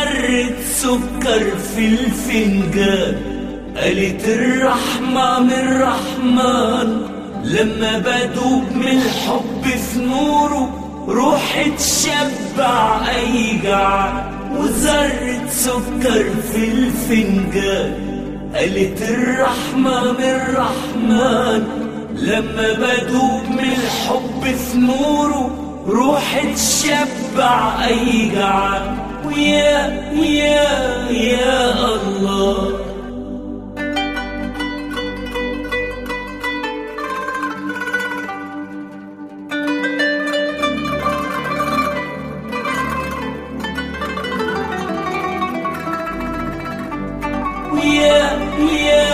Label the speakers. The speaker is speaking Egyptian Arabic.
Speaker 1: وذرة سكر في الفنجان قالت الرحمة من رحمن لما بدوب من الحب في نوره روحي تشبع أي جعان وذرة سكر في الفنجان قالت الرحمة من رحمن لما بدوب من الحب في نوره روحي تشبع أي جعان ويا يا يا الله ويا يا